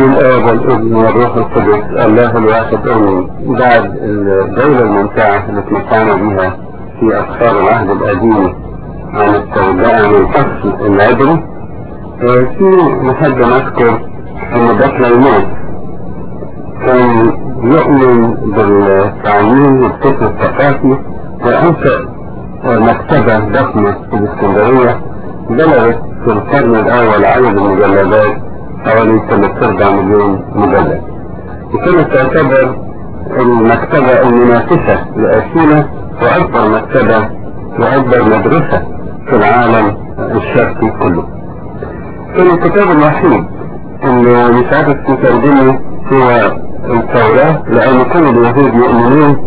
الآب والابن والروح القدس الله الواحد آمين بعد الدولة الممتعة التي اتمتعنا بها في أسفار العهد القديم عن التوبة عن الفصل العبري في نحب نذكر أن بطل الموت كان يؤمن بالتعليم والفكر الثقافي وأنشأ مكتبة ضخمة في الإسكندرية بلغت في القرن الأول عدد المجلدات حوالي ثلاث أربع مليون مجلد وكانت تعتبر المكتبة المنافسة لأثينا وأكبر مكتبة وأكبر مدرسة في العالم الشرقي كله كان الكتاب الوحيد اللي مش عارف تترجمه هو التوراة لأن كل اليهود يؤمنون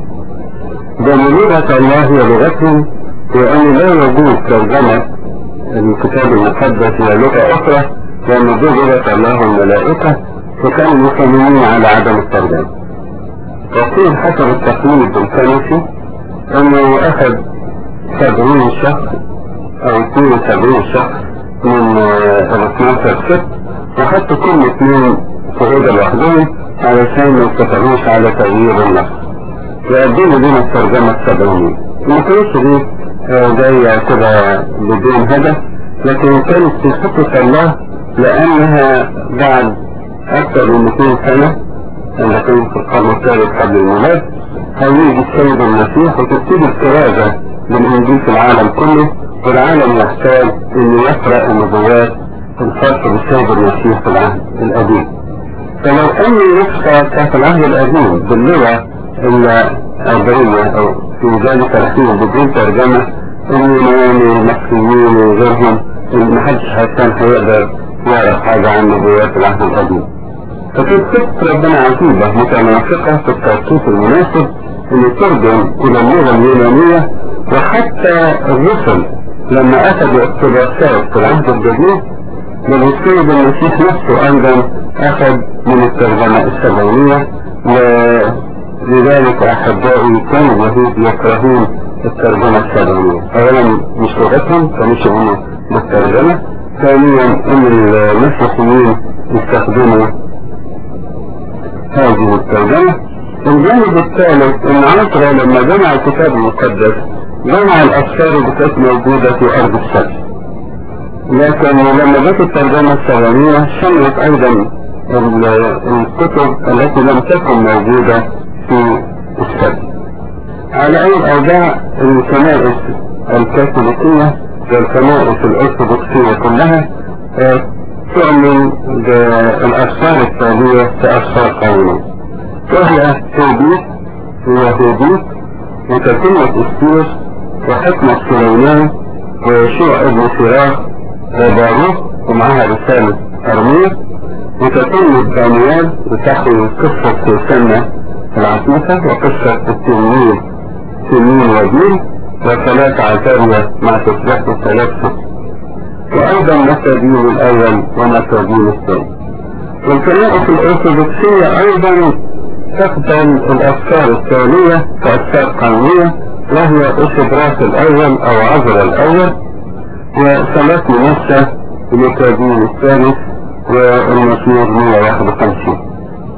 بملوءة الله ولغتهم وأن لا يجوز ترجمة الكتاب المقدس إلى لغة أخرى لأن دي لغة الله والملائكة وكانوا مصممين على عدم الترجمة. وقيل حسب التقليد الكنسي أنه أخذ سبعين شخص أو اثنين وسبعين شخص من ال 12 ست وحطوا كل اثنين في أوضة لوحدهم علشان ما يتفقوش على تغيير النص. وقدموا لنا الترجمة السبعينية. ما كانتش دي جاية كده بدون هدف لكن كانت في خطة الله لأنها بعد أكثر من 200 سنة لما كانت في القرن الثالث قبل الميلاد هيجي السيد المسيح وتبتدي الكرازة بالإنجيل في العالم كله والعالم يحتاج إنه يقرأ النبوات الخاصة بالسيد المسيح في العهد القديم. فلو أن نسخة في العهد القديم باللغة العبرية أو في ذلك الحين بدون ترجمة اليونان والمصريين وغيرهم ما حدش كان هيقدر يعرف حاجة عن نبوات العهد القديم. فكانت خطة ربنا عجيبة متناسقة في التوقيت المناسب ان ترجم الى اللغة اليونانية وحتى الرسل لما اخذوا اقتباسات في العهد الجديد للسيد المسيح نفسه ايضا اخذ من الترجمة السبعينية ولذلك احبائي كانوا اليهود يكرهون الترجمة السبعينية اولا مش لغتهم كانوش يؤمنوا بالترجمة ثانيا ان المسيحيين يستخدموا هذه الترجمة الجانب الثالث ان عصر لما جمع الكتاب المقدس جمع الافكار اللي كانت موجودة في ارض الشمس لكن لما جت الترجمة السبعينية شملت ايضا الكتب التي لم تكن موجودة في الشمس على اي الاوضاع الكنائس الكاثوليكية والكنائس الارثوذكسية كلها تؤمن بالافكار التالية كافكار قانونية وهي توبيت ويهوديت وتتمة استير وحكمة سليمان ويشوع ابن فراخ وباروخ ومعها رسالة أرمية وتتمة دانيال وتحوي قصة سوسنة العتيقة وقصة التنين تنين ودين وثلاث عتاوية مع تسبيح الثلاث وأيضا مساجين الأول ومساجين الثاني والكنائس الأرثوذكسية أيضا تقبل الأفكار الثانية كأفكار قانونية وهي إسدراس الأول أو عذر الأول وصلاة منسة لتابين الثالث والمسير 151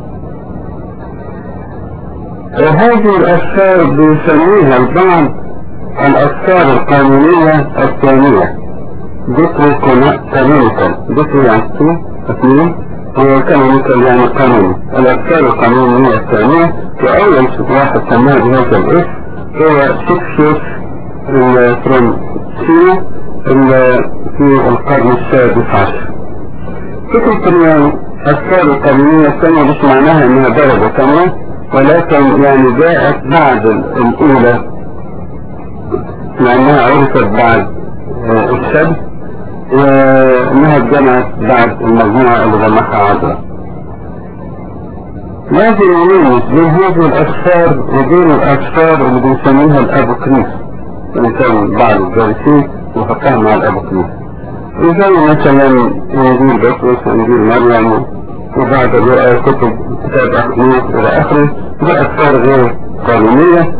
وهذه الأفكار بيسميها البعض الأفكار القانونية الثانية ذكر كانونيكال ذكر يعني اثنين وكانونيكال يعني قانوني الأفكار القانونية الثانية وأول واحد سماها بهذا الاسم هو سكسوس الفرنسية في القرن السادس عشر فكرة ان الأفكار القانونية الثانية مش معناها انها درجة ثانية ولكن يعني جاءت بعد الأولى لأنها عرفت بعد الشد وانها اتجمعت بعد المجموعة اللي جمعها عبرة لازم نميز بين هذه الأفكار وبين الأفكار اللي بنسميها الأبوكريس كان بعض الدارسين وفقها مع الأبوكريس زي مثلا انجيل بطرس وانجيل مريم وبعد بقى كتب كتاب أحمد إلى آخره دي أفكار غير قانونية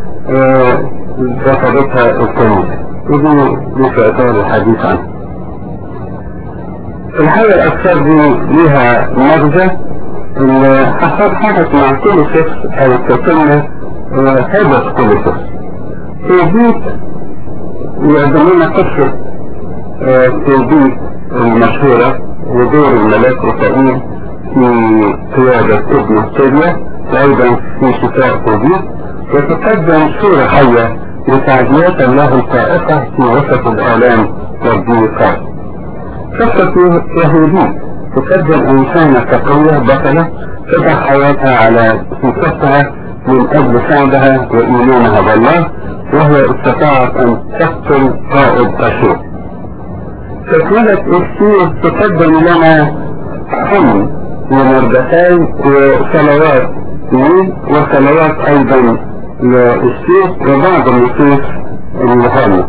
رفضتها الكنيسة ودي دي في إطار الحديث عنها الحاجة الأكثر دي ليها مغزى اللي حصل حدث مع كل شخص أو تتم هدف كل شخص في بيت يقدم لنا قصة في بيت المشهورة ودور الملاك رفائيل في قيادة ابن سوريا وأيضا في شفاء كوفيد وتقدم صورة حية لتعديات الله الفائقة في وسط الآلام والضيقات. قصة يهودي تقدم إنسانة تقية بطلة تضع حياتها على سيستها من أجل سعدها وإيمانها بالله وهي استطاعت أن تقتل قائد أشور. تكملة أسير تقدم لنا حمل ومردتين وصلوات ليه وصلوات أيضا للشيخ وبعض النصوص المهمة.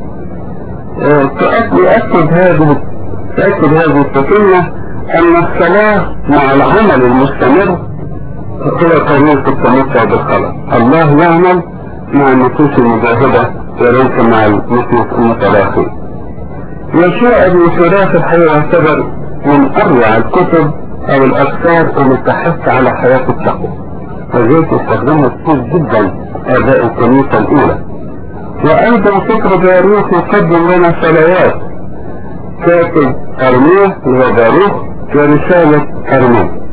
تؤكد هذه تؤكد هذه التكلمة أن الصلاة مع العمل المستمر هو طريق التمتع بالخلاص. الله يعمل مع النفوس المجاهدة وليس مع النفوس المتراخية. يشاء الانشراح الحقيقة يعتبر من أروع الكتب أو الأفكار اللي تحث على حياة التقوى. وذلك استخدمها كتير جدا آباء الكنيسة الأولى. وأيضا فكر باروخ يقدم لنا صلوات كاتب أرمية هو باروخ ورسالة أرمية.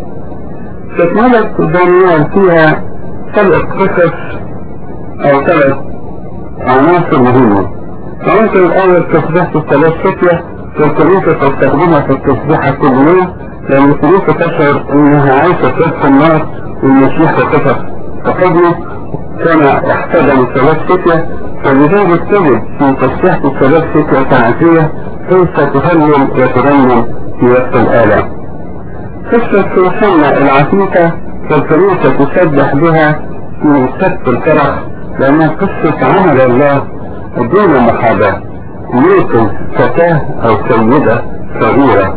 تكملة دانيال فيها ثلاث قصص أو ثلاث عناصر مهمة. العنصر الأول تسبيحة الثلاث فتية والكنيسة تستخدمها في التسبيحة كل يوم لأن الكنيسة تشعر أنها عايشة في وسط الناس والمسيح وقفت تقدمه كان احتضن الثلاث فتية فلذلك تجد في تسبيحة الثلاث فتية تعزية كيف تهلل وترنم في وسط الآلام. قصة سوسنة العتيقة فالكنيسة تسبح بها في سبت الفرح لأنها قصة عمل الله دون محاباة يوسف فتاة أو سيدة صغيرة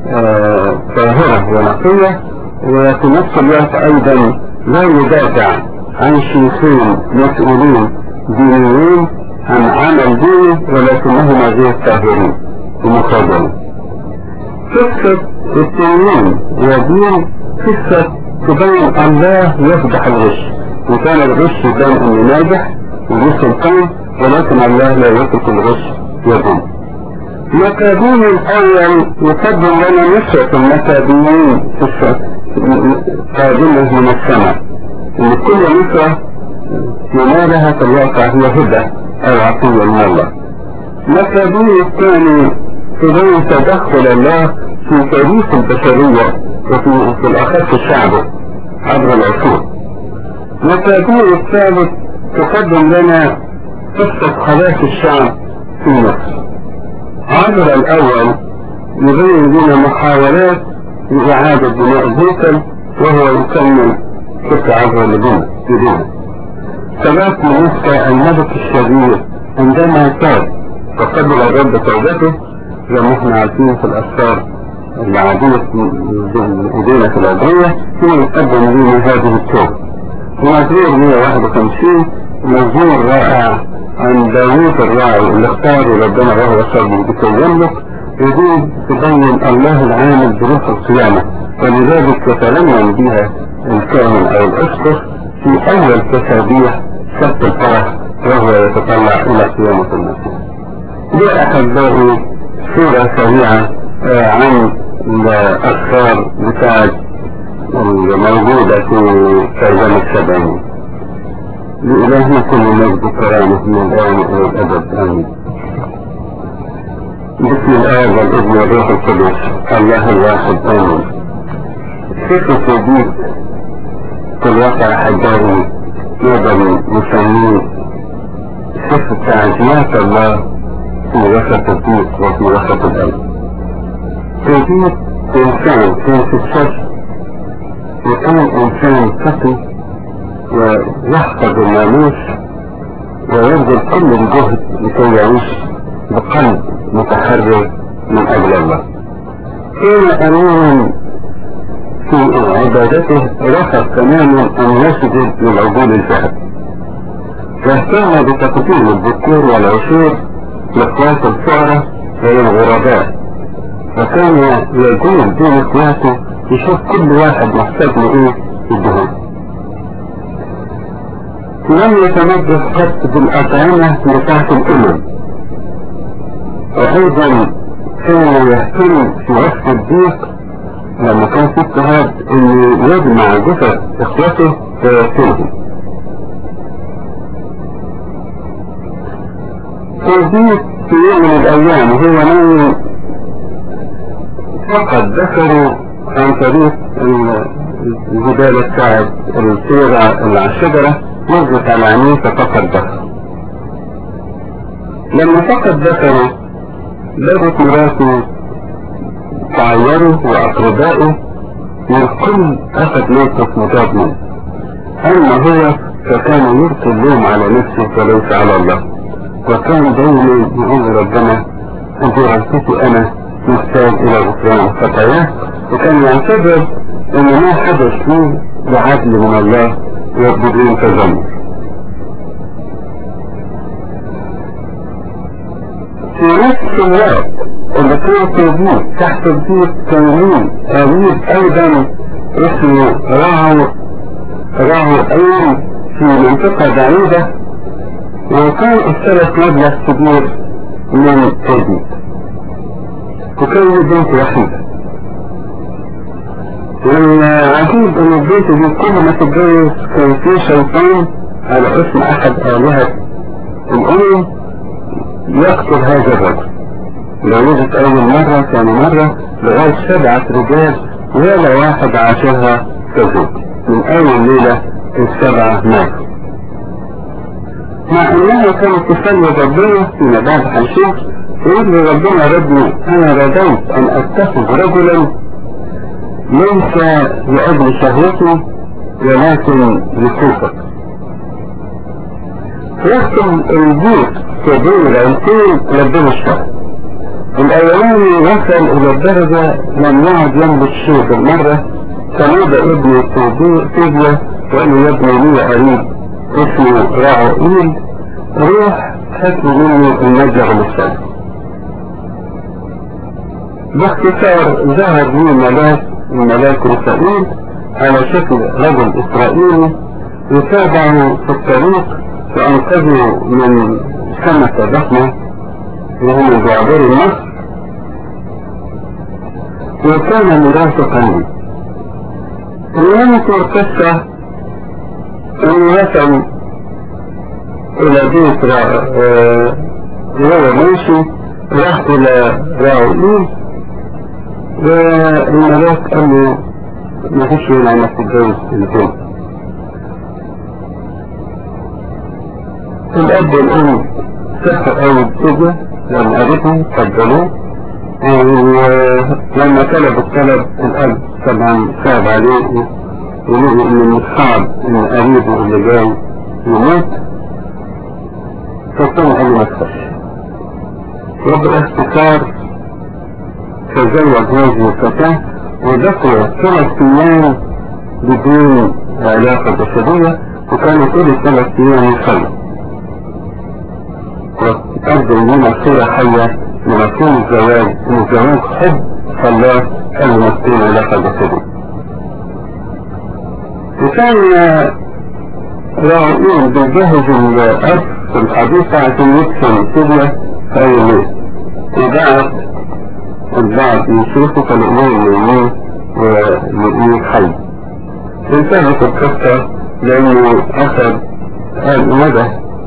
طاهرة ونقية وفي نفس الوقت أيضا لا يدافع عن شيخين مسؤولين دينيين عن عمل ديني ولكنهما غير طاهرين ومخرجين. قصة التنين ودين قصة تبين الله يفضح الغش وكان الغش يبان انه ناجح وله سلطان ولكن الله لا يترك الغش يضم مكابين الأول يقدم لنا نشرة المكابيين في قادمة من السماء إن كل نشرة ينالها في الواقع هي هدى أو عطية من الله مكابين الثاني تبين تدخل الله في تاريخ البشرية وفي في الأخص شعبه عبر العصور مكابين الثالث تقدم لنا قصة خلاص الشعب في مصر عبر الأول يبين لنا محاولات لإعادة بناء الهيكل وهو يكمل ست عبر لدينا لدينا ثبات موسى الملك الشرير عندما تاب وقبل الرب توبته زي ما احنا عارفين في الأسفار العادية إيدينا في العادية ثم يقدم لنا هذه التوبة ومزمور 151 مزمور رائع عن داوود الراعي اللي اختاره ربنا وهو صلي بكي يملك يقول تبين الله العامل بروح القيامة ولذلك يتلمم بها الكاهن او الاسقف في اول تسابيح سبت الفرح وهو يتطلع الى قيامة المسيح. دي احبائي صورة سريعة آه عن الافكار بتاعت الموجودة في ترجمة سبعين. لإلهنا كل مجد كرامة من الآن إلى الأبد آمين. بسم الآب والابن والروح القدس الله الواحد آمين. فكرة وجود في الواقع أحبائي نقدر نسميه فكرة تعزيات الله في وسط الضيق وفي وسط الألم. وجود إنسان كان في الشر وكان إنسان تقي ويحفظ الناموس ويبذل كل الجهد لكي يعيش بقلب متحرر من اجل الله كان اماما في عبادته رفض تماما ان يسجد للعجول الذهب واهتم بتقديم الذكور والعشور لاخوات الفقراء وللغرباء وكان يقول بين اخواته يشوف كل واحد محتاج له ايه يديهم لم يتمدد قط بالأطعمة بتاعت الأمم وأيضا كان يهتم في وقت الضيق لما كان في اضطهاد انه يجمع جثث اخوته ويقتلهم فالضيق في يوم من الايام وهو نايم فقد ذكروا عن طريق الجبال بتاعت الصيغة اللي على الشجرة نزلت على عينيه ففقد ذكره لما فقد ذكره بدت مراته تعيره وأقربائه والكل أخذ موقف مضاد منه أما هو فكان يلقي اللوم على نفسه وليس على الله وكان دايما يقول ربنا أنت غلطتي أنا محتاج إلى غفران خطاياه وكان يعتبر أن ما حدث له بعدل من الله وبدون تذمر في نفس الوقت اللي كان توجيه تحت البيت تنوين أمير أيضا اسمه راهو راهو أيام في منطقة بعيدة وكان استلف مبلغ كبير من البيت وكان له بنت وحيدة والعجيب ان البنت دي كل ما تتجوز كان في شيطان على اسم احد آلهة الأم يقتل هذا الرجل جوزت أول مرة ثاني مرة لغاية سبعة رجال ولا واحد عاشرها كزوج من أول ليلة السبعة ماتوا مع أنها كانت تصلي ربنا فيما بعد هنشوف تقول ربنا ربي أنا رضيت أن أتخذ رجلا ليس لأجل شهوتي ولكن لخوفك يختم البيت في بين العيلتين ربنا الشهر الأولاني وصل إلى الدرجة لم يعد يملك شيء بالمرة فنادى ابن فيديا وقال له يا ابني لي قريب اسمه راعوئيل روح هات لي مني المبلغ الثاني باختصار ظهر لي ملاك من ملاك رسائيل على شكل رجل إسرائيلي يتابعه في الطريق وأنقذه من سمكة ضخمة وهم بيعبروا النصر وكان مرافقا لي المهم القصة أنه وصل إلى بيت وهو ماشي راح إلى راؤول والملاك قال له ما فيش هنا انك تتجوز البنت الاب والام سافر اول الزوجة لما قابلتهم قبلوه ولما طلب الطلب الاب طبعا صعب عليه ولقي ان من الصعب ان قريبه اللي جاي يموت فكان قال له ما تخافش وبالاختصار تزوج هذه الفتاة وبقي ثلاث أيام بدون علاقة جسدية وكانوا كل ثلاث أيام يصلوا وتقدم لنا صورة حية لمفهوم الزواج إن الزواج حب الله قبل ما تكون علاقة جسدية وكان راعيين بيجهز الأب في الحديثة عشان يدفن سيديا في أي ليل وبعد البعض يشوفه فالأمور يومين ويؤمن حي انتهت القصة لأنه أخذ مدى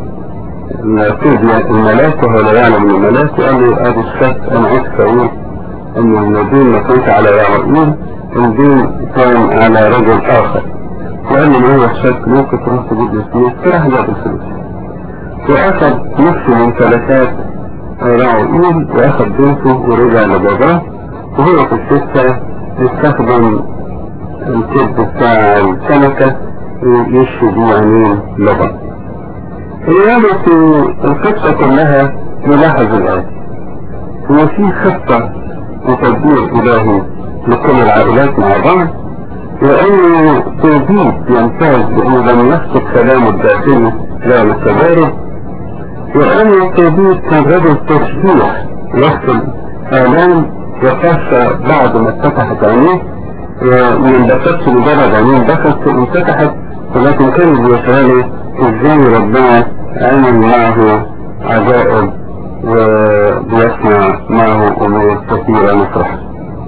سيدنا الملاك وهو لا يعلم الملاك وقال له أبي الشك أنا عشت أقول أن الدين ما كانش على يعقوب الدين كان على رجل آخر وقال له ما هو الشك ممكن تروح تجيب لي فلوس فراح جاب الفلوس وأخذ نصف ممتلكات راعوئيل واخد بنته ورجع لباباه وهو في السكة يستخدم الكبد بتاع السمكة يشفي بيه عينين لبن الرياضة في القصة كلها نلاحظ الآن هو في خطة وتدبير إلهي لكل العائلات مع بعض وأنه توجيه يمتاز بأنه لم يفقد سلامه الداخلي لا للتجارب وأن التوبيت كان رجل تشبيح وسط الآلام وخاصة بعد ما اتفتحت عينيه ما انبسطش مجرد عينيه بس انفتحت ولكن كان بيسأله ازاي ربنا عمل معه عجائب وبيصنع معه امور كثيرة مفرحة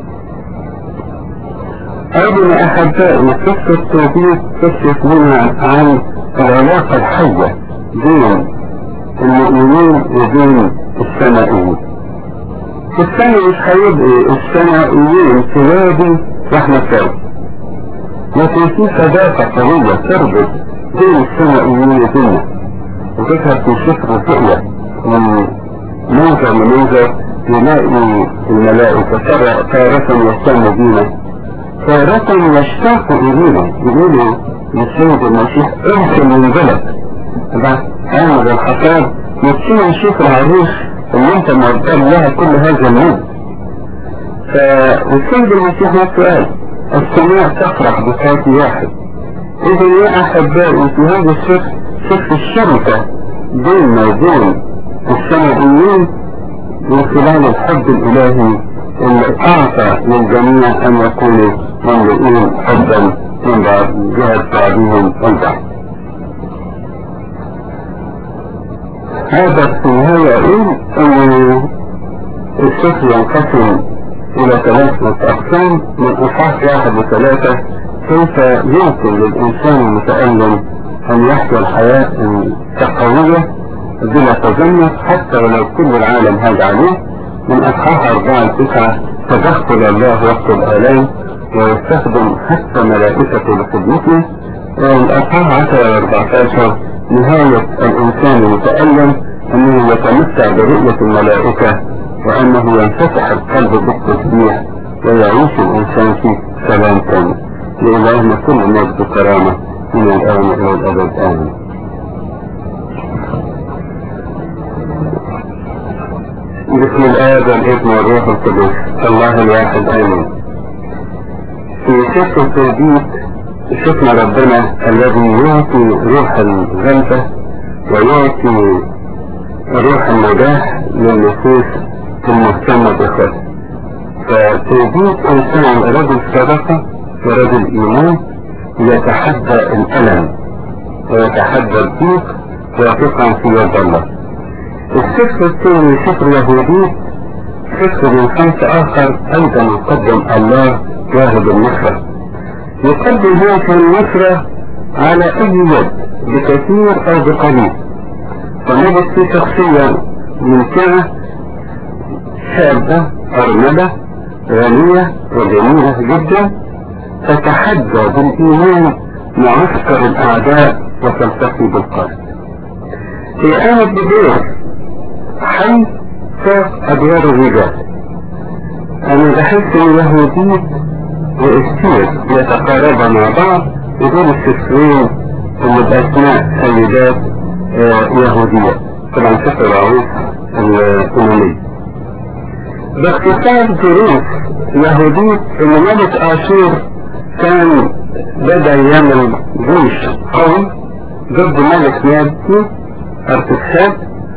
أيضا أحبائي قصة التوبيت تكشف لنا عن العلاقة الحية بين المؤمنين وبين السمائيين السماء مش هيبقى السمائيين في وادي واحنا سوا لكن في صداقة قوية تربط بين السمائيين وبيننا وتظهر في سفر الرؤيا من منظر لمنظر يلاقي الملائكة تارة يهتم بينا تارة يشتاق إلينا يقولوا للسيد المسيح ارسل من بلد اعمل الحصاد نفسنا نشوف العروس اللي انت مقدم لها كل هذا النور فالسيد المسيح نفسه قال السماء تفرح بصوت واحد اذا يا احبائي في هذا الشكل شوف الشركة بيننا وبين السمائيين من خلال الحب الالهي اللي اعطى للجميع ان يكونوا مملئين حبا من بعض جهة بعضهم البعض هذا في النهاية اقول ان الشكل ينقسم الى ثلاثة اقسام من اصحاح واحد وثلاثة كيف يمكن للانسان المتألم ان يحيا الحياة التقوية بلا تزمت حتى ولو كل العالم هذا عليه من اصحاح اربعة لتسعة تدخل الله وقت الالام ويستخدم حتى ملائكته لخدمته الاصحاح 10 و 14 نهاية الانسان المتألم انه يتمتع برؤية الملائكة وانه ينفتح القلب بالتسبيح ويعيش الانسان في سلام تام لإلهنا كل مجد وكرامة من الآن إلى الأبد آمين بسم الآب والابن والروح القدس الله الواحد آمين في سفر التوبيت شفنا ربنا الذي يعطي روح الغلبة ويعطي روح النجاح للنفوس المهتمة بخير فتوبيت إنسان رجل صدقة ورجل إيمان يتحدى الألم ويتحدى الضيق واثقا في يد الله السفر الثاني سفر يهودي سفر من خمس آخر أيضا يقدم الله واهب النصرة يقدم هذه النصرة على أي يد بكثير أو بقليل فنجد في شخصية ممتعة شابة أرملة غنية وجميلة جدا تتحدى بالإيمان معسكر الأعداء وتلتقي بالقلب في قامت بدور حي فوق أدوار الرجال أنا بحس إن يهودية وإستير يتقاربا مع بعض ودول السفرين اللي بأسماء سيدات يهودية طبعا سفر العروس الأممية باختصار ظروف يهودية إن ملك آشور كان بدأ يعمل جيش قوي ضد ملك نابتي أرتكسات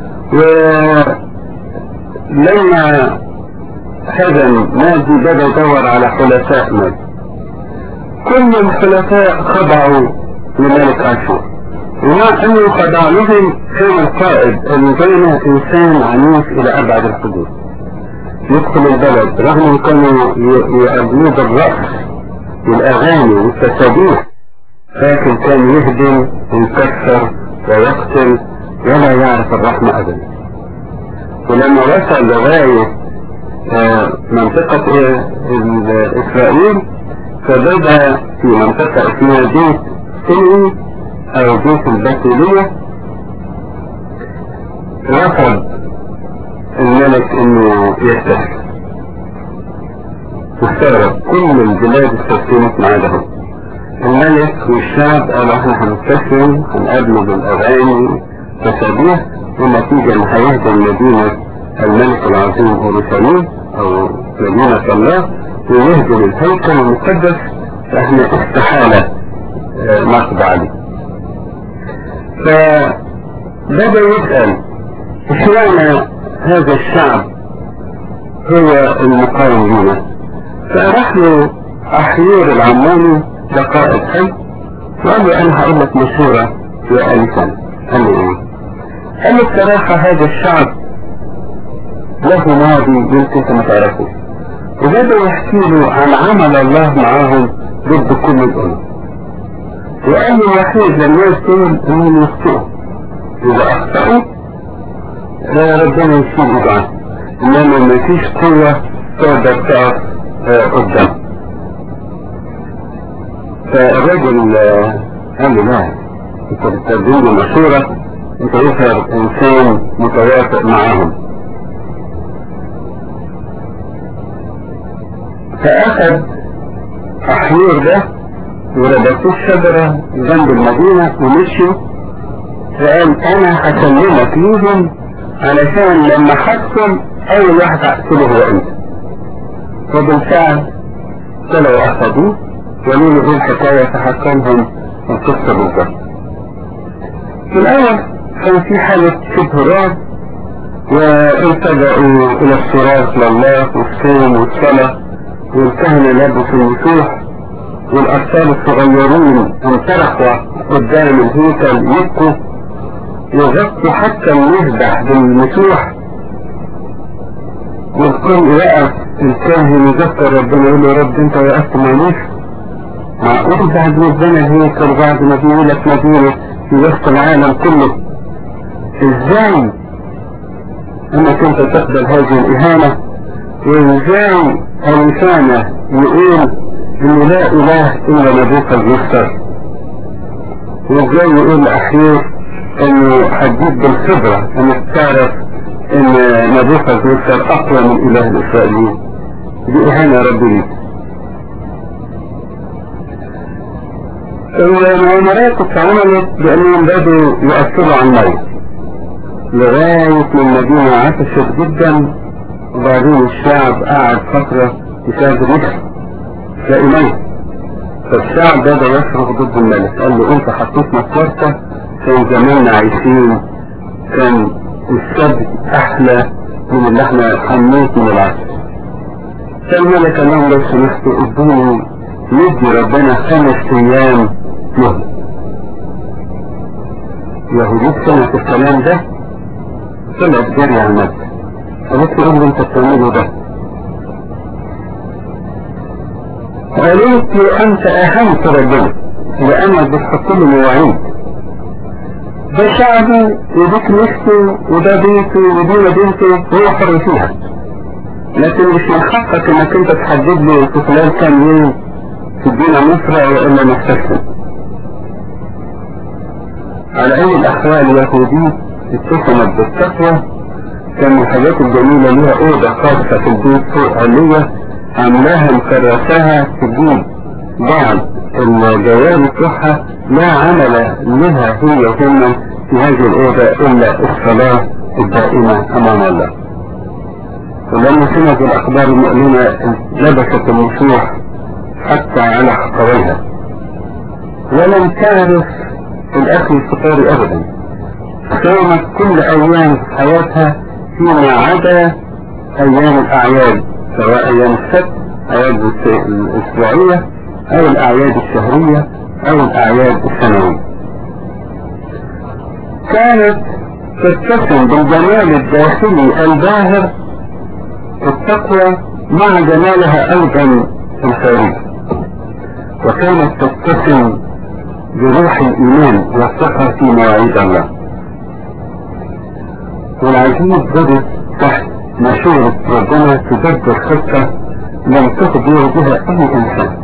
ولما هزم نادي بدأ يدور على حلفاء نادي كل الحلفاء خضعوا لملك آشور ومع انه خضع لهم كان القائد اللي بينه انسان عنيف الى ابعد الحدود يدخل البلد رغم ان كانوا يقابلوه بالرقص والاغاني والتسابيح لكن كان يهدم ويكسر ويقتل ولا يعرف الرحمة ابدا ولما وصل لغاية منطقة اسرائيل فبدأ في منطقة اسمها بيت سني او بيت البتولية رفض الملك انه يستسلم واستغرب كل البلاد استسلمت ما عدا هو الملك والشعب قالوا احنا هنستسلم هنقابله بالاغاني تسابيح والنتيجة ان هيهدم مدينة الملك العظيم اورشليم او مدينة الله ويهدم الهيكل المقدس فاحنا استحالة نقضى عليه فبدأ يسأل اشمعنى هذا الشعب هو المقاوم لنا فراح له أحيور العماني ده قائد حي وقال له أنا هقول لك مشهورة يا أليسان قال له إيه؟ قال له بصراحة هذا الشعب له ماضي يمكن انت ما تعرفوش وبدأ يحكي له عن عمل الله معاهم ضد كل الأمم وقال له الوحيد للناس دول انهم يخطئوا إذا أخطأوا لا ربنا يشيل إيده إنما ما فيش قوة تقدر تقف قدام فالراجل قال له لا انت بتقدم له مشورة انت يظهر انسان متوافق معاهم فاخذ احيور ده وربطوه الشجرة جنب المدينة ومشوا فقال انا هسلمك ليهم علشان لما حكم اول واحد هقتله هو انت فبالفعل طلعوا اخذوه وقالوا له ايه الحكاية فحكمهم القصة بالظبط في الاول كان في حالة شبه رعب والتجأوا الى الصراخ لله والصوم والصلاة والكهنة لبسوا المسوح والاطفال الصغيرين انطرحوا قدام الهيكل يبكوا يغطوا حتى المذبح بالمسوح والكل يقف الكاهن يذكر ربنا يقول له يا رب انت وقفت معلش معقول بعد ما اتبنى الهيكل بعد ما بيقولك مدينة في وسط العالم كله ازاي انك انت تقبل هذه الاهانة وازاي الانسانة يقول ان لا اله الا نبوك المختار وازاي يقول احيوك انه هتجيب بالخبرة انك تعرف ان نبوك المختار اقوى من اله الاسرائيليين دي اهانة يا رب ليك المؤامرات اتعملت بانهم بدوا يأثروا على الميت لغاية ما المدينة عطشت جدا وبعدين الشعب قعد فترة مش قادر يدخل تلاقي ميت فالشعب بدأ يصرخ ضد الملك قال له انت حطيتنا في ورطة كان زماننا عايشين كان السبت احلى من اللي احنا حميت من العسل فالملك قال لهم لو سمحتوا ادوني ندي ربنا خمس ايام مهلة يهودية سمعت الكلام ده طلعت جري على الملك قالت له ايه انت بتعمله ده قالت له انت اهنت ربنا لانك بتحط له مواعيد ده شعبي وده كنيسته وده بيته ودي مدينته هو حر فيها لكن مش من حقك انك انت تحدد له في خلال كام يوم تدينا مصر والا نستسلم على اي الاحوال اليهودي اتسمت بالتقوى كان من الحاجات الجميلة ليها اوضة خاصة في البيت فوق علية عملاها مكرساها تجيب بعض الجواب بتوعها لا عمل لها هي وهم في هذه الأوضة إلا الصلاة الدائمة أمام الله ولما سمعت الأخبار المؤلمة لبست المسوح حتى على حقويها ولم تعرف الأخ الفطاري أبدا كانت كل أيام حياتها فيما عدا أيام الأعياد سواء أيام السبت أيام الأسبوعية أو الأعياد الشهرية أو الأعياد السنوية كانت تتسم بالجمال الداخلي الباهر التقوى مع جمالها أيضا الخارجي وكانت تتسم بروح الإيمان والثقة في مواعيد الله والعجيب بدت تحت مشورة ربنا تدبر خطة لم تقدر بها أي إنسان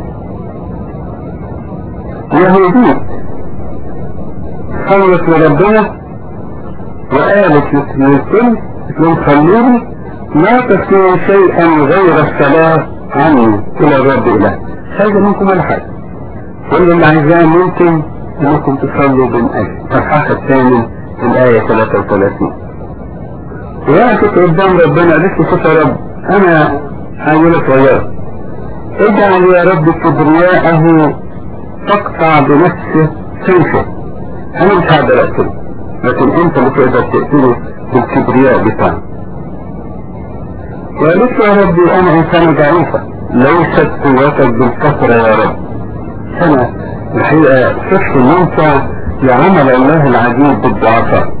يهودي صلت لربنا وقالت للكل من خلوني ما تسمعوا شيئا غير الصلاة عني إلى الرب إله هذا منكم ولا حاجة كل اللي عايزاه ممكن انكم تصلوا من اجل الصحاح الثاني الآية 33 وقفت قدام ربنا قالت له شوف يا رب انا هقولك وياك اجعل يا رب كبرياءه تقطع بنفسه سيفه انا مش هقدر اقتله لكن انت اللي تقدر تقتله بالكبرياء بتاعه وقالت له يا ربي انا انسانة ضعيفة ليست قوتك بالكثرة يا رب انا الحقيقة شفت موسى لعمل الله العجيب بالضعفاء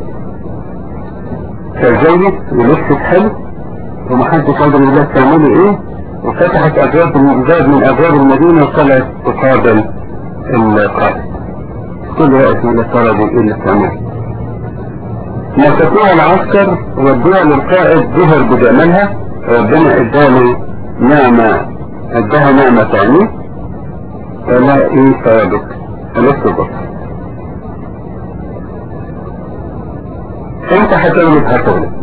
فزيت ولبست حلو ومحدش قادر يقول لك تعملي ايه وفتحت ابواب باب من ابواب المدينة وطلعت تقابل القائد كل وقت من الطلب ايه اللي بتعمله مسكوها العسكر ودوها للقائد ظهر بجمالها ربنا اداله نعمة اداها نعمة تاني قال لها ايه ثوابك قالت له بص انت هتغلب هتغلب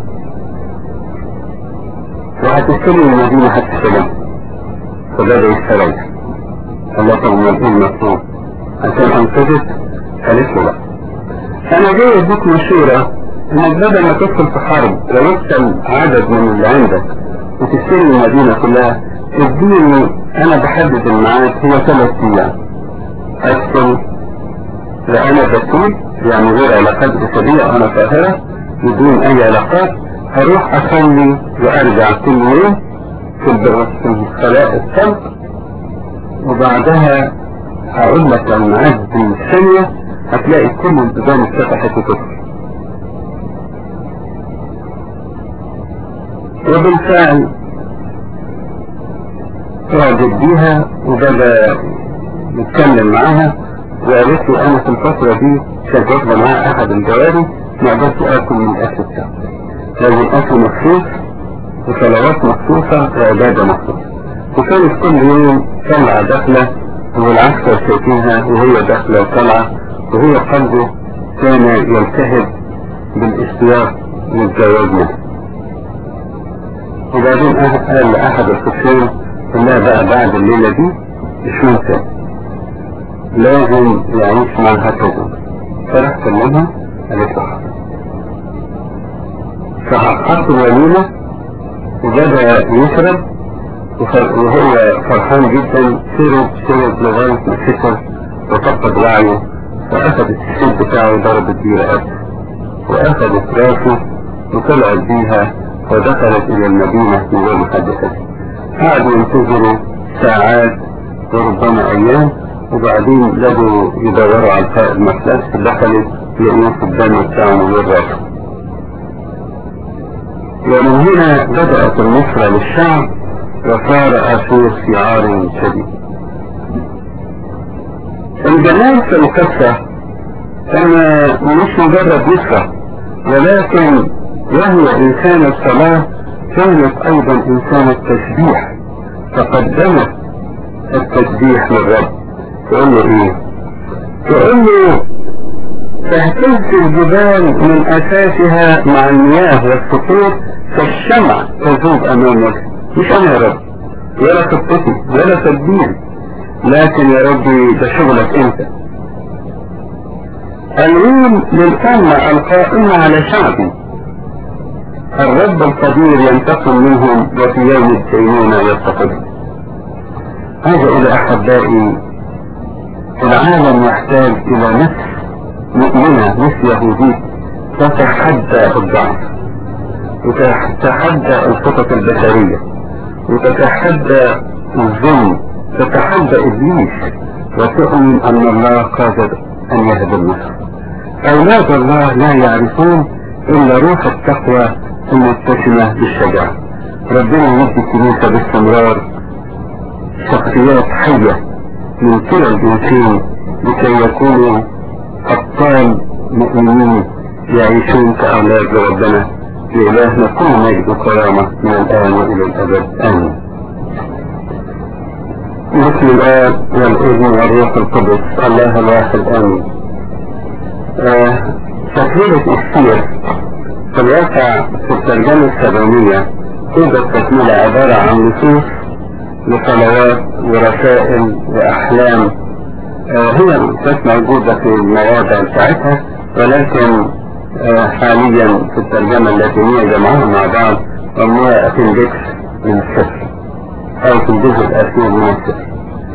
وهتستلم المدينة هتستلم فبدأ يستريح الله طب من ايه المطلوب عشان انقذت قالت له لا انا جاي اديك مشورة انك بدل ما تدخل في حرب ويقتل عدد من اللي عندك وتستلم المدينة كلها اديني انا بحدد الميعاد هو ثلاث ايام ادخل لأنا بسيط يعني غير علاقات جسدية انا طاهرة بدون اي علاقات هروح اصلي وارجع كل يوم في الخلاء الصلب وبعدها هقول لك لما عدي ثانية هتلاقي كل البيبان اتفتحت وتدخل وبالفعل اعجب بيها وبدأ يتكلم معاها وقالت له انا في الفترة دي كانت واخدة معاها احد الجواري ما قدرت اكل من الاكل بتاعه لازم اكل مخصوص وصلوات مخصوصة وعبادة مخصوصة وكانت كل يوم طلعة داخلة والعسكر شايفينها وهي داخلة وطلعة وهي قلبه كان يلتهب بالاشتياق للزواج منها وبعدين قال لأحد الخصوم قال بقى بعد الليلة دي مش ممكن لازم يعيش معها كذا فراح كلمها قالت له حاضر فحققت الوليمة وبدأ يشرب وهو فرحان جدا شرب شرب لغاية ما سكر وفقد وعيه فأخذ السيد بتاعه ضربت بيه رقبته وأخذت راسه وطلعت بيها ودخلت إلى المدينة من غير محدثة قعدوا ينتظروا ساعات وربما أيام وبعدين لقوا يدوروا على القائد مخلص دخلت لقوا في الدم بتاعه من غير راسه ومن هنا بدأت النصرة للشعب وصار آسور في عار شديد الجمال في القصة كان مش مجرد نصرة ولكن وهو إنسان الصلاة كانت أيضا إنسان التسبيح فقدمت التسبيح للرب تقول له إيه؟ تقول له تهتز الجبال من أساسها مع المياه والسقوط كالشمع تذوب أمامك مش أنا يا رب ولا خطتي ولا تدبيري لكن يا ربي ده شغلك أنت العلم للأمة القائمة على شعبي الرب القدير ينتقم منهم وفي يوم الدينونة يتقد هذا إلى أحبائي العالم يحتاج إلى نفس مؤمنة مثل يهودي تتحدى الضعف وتتحدى الخطط البشرية وتتحدى الظلم تتحدى إبليس وتؤمن أن الله قادر أن يهدي النصر أولاد الله لا يعرفون إلا روح التقوى المتسمة بالشجاعة ربنا يمد الكنيسة باستمرار شخصيات حية من كلا الجنسين لكي يكونوا أبطال مؤمنين يعيشون كأولاد ربنا لإلهنا كل مجد وكرامة من الآن وإلى الأبد آمين بسم الآب والابن والروح القدس الله الواحد آمين آه تكملة السير في الواقع في الترجمة السبعينية توجد تكملة عبارة عن نصوص لصلوات ورسائل وأحلام آه هي كانت موجودة في المواضع بتاعتها ولكن آه حاليا في الترجمة اللاتينية جمعوها مع بعض وموها أبندكس من السفر أو في الجزء الأخير من السفر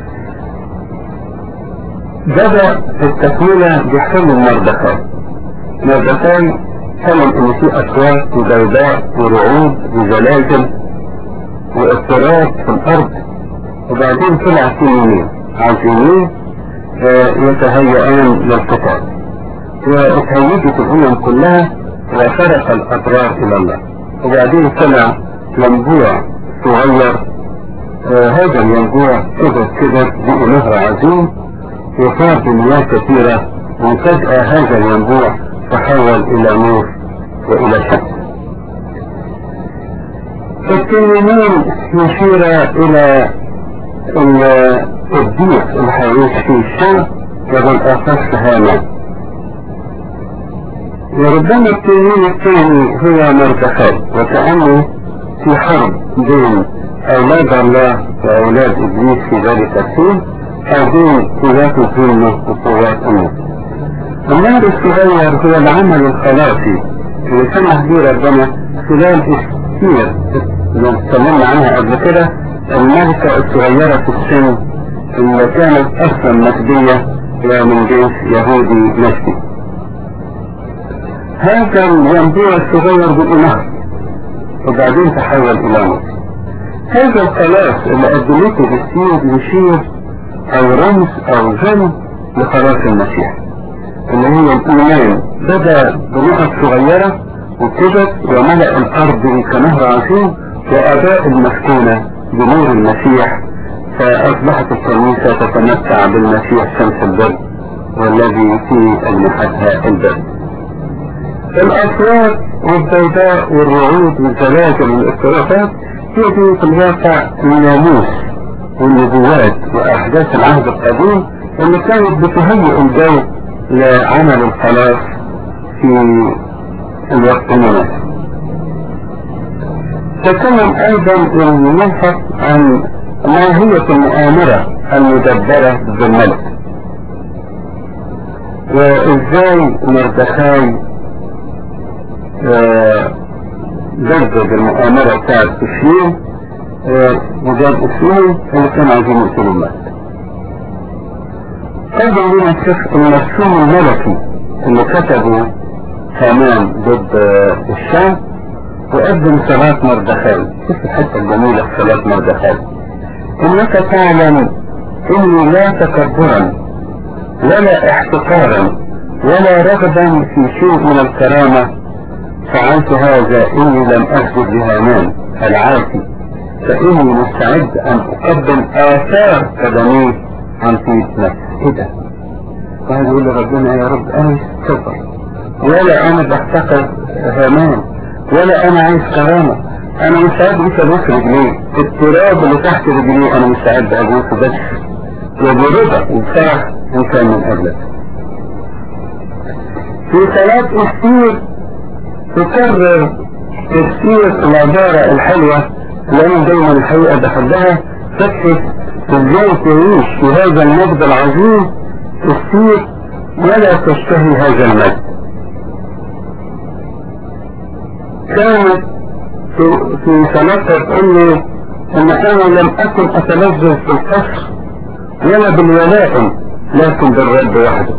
بدأ في التكملة بحلم مردخاي مردخاي حلم إن في أصوات وضوضاء ورعود وزلازل واضطراب في الارض وبعدين طلع في يمين عايزين يتهيئان للقتال واتهيجت الامم كلها وفرق الاطراف الى الله وبعدين طلع ينبوع صغير آه هذا الينبوع كبر كبر بقي نهر عظيم وصار بمياه كثيرة وفجأة هذا الينبوع تحول إلى نور وإلى شمس التنين يشير إلى الضيق اللي هيعيش فيه الشمس وبالأخص هامان وربما التنين الثاني هو مرتخب وكأنه في حرب بين أولاد الله وأولاد إبليس في ذلك السن أو بين قوات الظلمة وقوات النور. النار الصغير هو العمل الخلاصي اللي سمح به ربنا خلال كثير اللي اتكلمنا عنها قبل كده الملكة الصغيرة في السن اللي كانت أصلا مجدية ومن جنس يهودي نفسي. هذا الينبوع الصغير بقى وبعدين تحول إلى نور. هذا الخلاص اللي قدمته بالسير يشير أو رمز أو ذنب لخلاص المسيح. اللي هي الإيمان بدأ بنقط صغيرة وكبت وملأ الأرض كنهر عظيم وأداء المسكونة بنور المسيح فأصبحت الكنيسة تتمتع بالمسيح شمس البر والذي في أجنحتها البر. الأصوات والبيضاء والرعود والزلازل والاضطرابات هي دي في الواقع الناموس والنبوات وأحداث العهد القديم اللي كانت بتهيئ الجو لعمل الخلاص في الوقت المناسب. تكلم أيضا الملحق عن ماهية المؤامرة المدبرة بالملك وإزاي مردخاي جذب المؤامرة بتاعت تشرين وجاب اسمه اللي كان عايزين يقتلوا الملك. قدم لنا الشيخ المرسوم الملكي اللي كتبه هامان ضد الشام وقدم صلاة مردخاي شوف الحتة الجميلة في صلاة مردخاي انك تعلم اني لا تكبرا ولا احتقارا ولا رغبا في شيء من الكرامة فعلت هذا اني لم اسجد لهامان العاصي فاني مستعد ان اقدم اثار قدميه عن طيب نفسي ايه ده؟ وهذا يقول لربنا يا رب انا مش كفر ولا انا بحتقر هامان ولا انا عايز كرامة انا مستعد مش ابوس رجليه التراب اللي تحت رجليه انا مستعد ابوسه بس وبرضا وفرح ان كان من اجلك في صلاة أسطير تكرر تفسير العبارة الحلوة اللي أنا دايما الحقيقة بحبها فكرة ازاي تعيش في هذا المجد العظيم تصير ولا تشتهي هذا المجد كانت في, في صلاتها تقول لي ان انا لم اكن اتلذذ بالقصر ولا بالولائم لكن بالرب وحده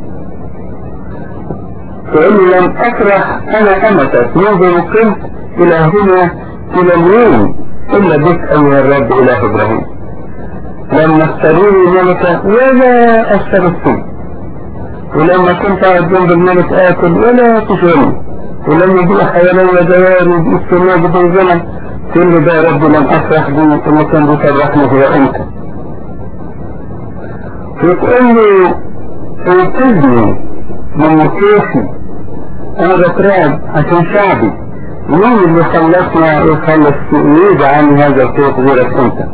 تقول لي لم افرح انا امتك منذ وقمت الى هنا الى اليوم الا بك ايها الرب اله ابراهيم لما اختاروني ملكا ولا اشتركت ولما كنت قاعد جنب الملك اكل ولا تشغلني ولما يجي حيوان دواري بالسماء بتنزلها كل ده يا رب لم افرح بيه ثم كان بيفرحني هو انت وتقول لي انقذني من كيفي انا بترعب عشان شعبي مين اللي خلصنا يخلص يجي عني هذا الصوت غيرك انت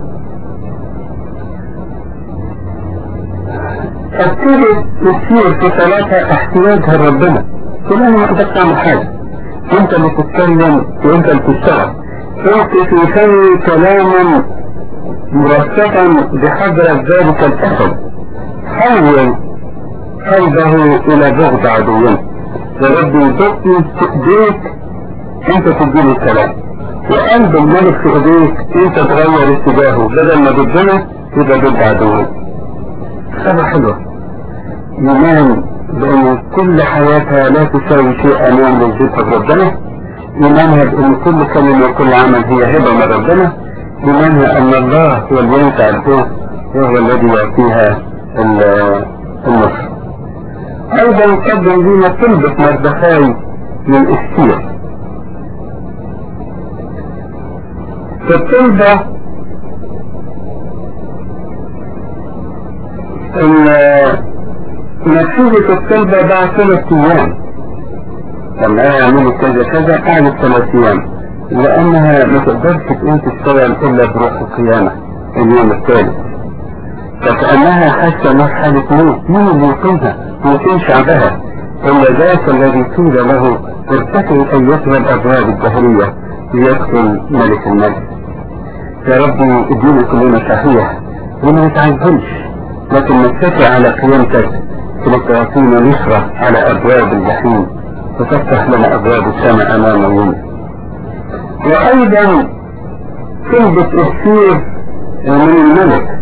ابتدي تصير في صلاتها احتياجها لربنا كلنا ما تقدر تعمل حاجه انت اللي تتكلم وانت اللي تشتغل انت تسوي كلاما مرتبا بحضرة ذلك الاسد حول قلبه الى بغض عدوين يا رب يدقني في ايديك انت تديني الكلام وقلب الملك في ايديك انت تغير اتجاهه بدل ما ضدنا يبقى ضد عدوين حاجة حلوة إيمان بأن كل حياتها لا تساوي شيء أمام وجودها ربنا إيمانها بأن كل كلمة وكل عمل هي هبة من ربنا بمعنى أن الله هو اللي ينفع الفوق وهو الذي يعطيها النصر أيضا قدم لنا طلبة مردخاي من استير في الطلبة نتيجة الطلبة بعد ثلاث أيام لما يعملوا كذا كذا قعدت ثلاث أيام لأنها ما تقدرش تقوم تشتغل إلا بروح القيامة اليوم الثالث فكأنها حاسة انها في حالة موت مين اللي يقيمها؟ يقيم شعبها إلا ذاك الذي قيل له ارتكي أيتها الأبواب الدهرية ليدخل ملك الملك يا ربي ادينا كلنا صحيح وما نتعجلش لكن نتكي على قيامتك لتعطينا نصرة على أبواب الجحيم وتفتح لنا أبواب السماء أمام عيوننا وأيضا تلبس أسير من الملك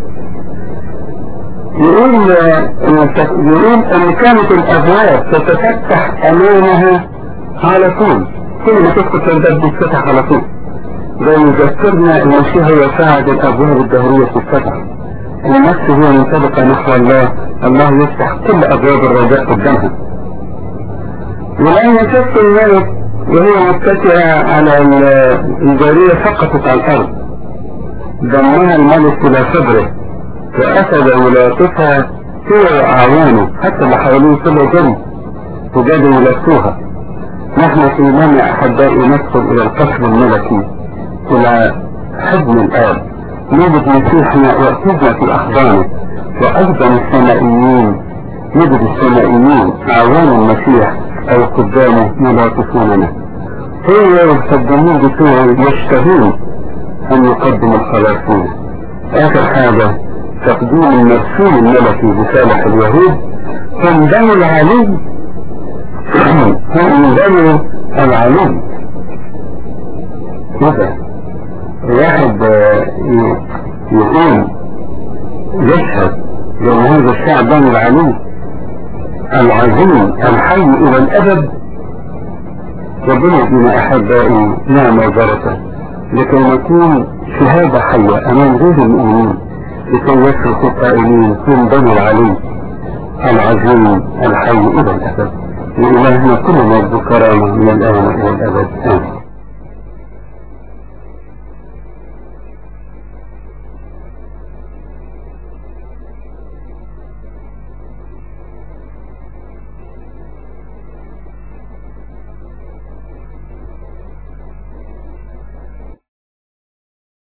يقول يقول ان كانت الابواب تتفتح امامها على طول كل ما تدخل الباب بيتفتح على طول ده يذكرنا ان المسيح هو ساعد الابواب الدهرية في الفتح النفس هو منطبقة نحو الله الله يفتح كل ابواب الرجاء قدامها ولأن شفت الملك وهي متكئة على الجارية سقطت على الارض ضمها الملك الى صدره وأخذ ولايتها سوى أعوانه حتى اللي حواليه كله جن وجادوا يلفوها نحن في منع أحبائي ندخل إلى القصر الملكي إلى حضن الآب نجد مسيحنا يأخذنا في أحضانه وأيضا السمائيين نجد السمائيين أعوان المسيح أو قدامه يلاطفوننا هو والخدامين بتوعه يشتهون أن يقدم الخلاص لنا آخر حاجة تقديم المرسول الملكي بصالح اليهود كان بني العلي كان بني العلي كده واحد يقول يشهد لأن هذا الشعب بني العلي العظيم الحي إلى الأبد ربنا يدينا أحبائي نعمة وبركة لكي نكون شهادة حية أمام غير المؤمنين لكي يصرف القائلين من بني العلي العظيم الحي إلى الأبد لإلهنا كل مجد كرامة من الآن إلى الأبد آمين